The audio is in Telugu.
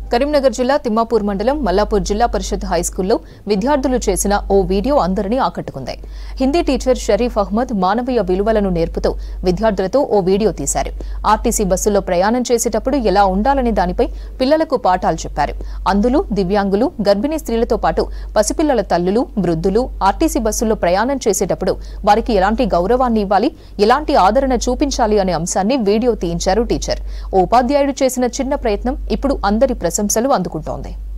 కరీంనగర్ జిల్లా తిమ్మాపూర్ మండలం మల్లాపూర్ జిల్లా పరిషత్ హైస్కూల్లో విద్యార్థులు చేసిన ఓ వీడియో అందరినీ ఆకట్టుకుంది హిందీ టీచర్ షరీఫ్ అహ్మద్ మానవీయ విలువలను నేర్పుతూ విద్యార్థులతో ఓ వీడియో తీశారు ఆర్టీసీ బస్సుల్లో ప్రయాణం చేసేటప్పుడు ఎలా ఉండాలనే దానిపై పిల్లలకు పాఠాలు చెప్పారు అందులో దివ్యాంగులు గర్భిణీ స్త్రీలతో పాటు పసిపిల్లల తల్లులు వృద్ధులు ఆర్టీసీ బస్సుల్లో ప్రయాణం చేసేటప్పుడు వారికి ఎలాంటి గౌరవాన్ని ఇవ్వాలి ఎలాంటి ఆదరణ చూపించాలి అనే అంశాన్ని వీడియో తీయించారు టీచర్ ఓ ఉపాధ్యాయుడు చేసిన చిన్న ప్రయత్నం ఇప్పుడు అందరి ప్రశంసలు అందుకుంటోంది